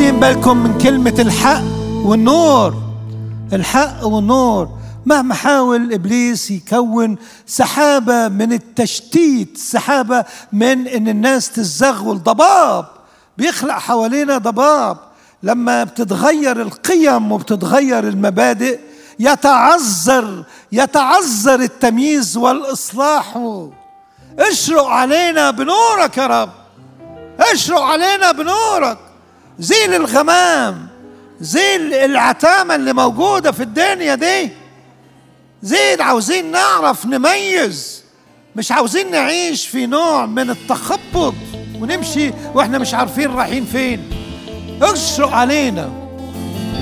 واخدين بالكم من كلمة الحق والنور الحق والنور مهما حاول ابليس يكون سحابه من التشتيت سحابه من ان الناس تتزغول ضباب بيخلق حوالينا ضباب لما بتتغير القيم وبتتغير المبادئ يتعذر يتعذر التمييز والاصلاح اشرق علينا بنورك يا رب اشرق علينا بنورك زيل الغمام زيل العتامة اللي موجودة في الدنيا دي زيد عاوزين نعرف نميز مش عاوزين نعيش في نوع من التخبط ونمشي واحنا مش عارفين رايحين فين اشرق علينا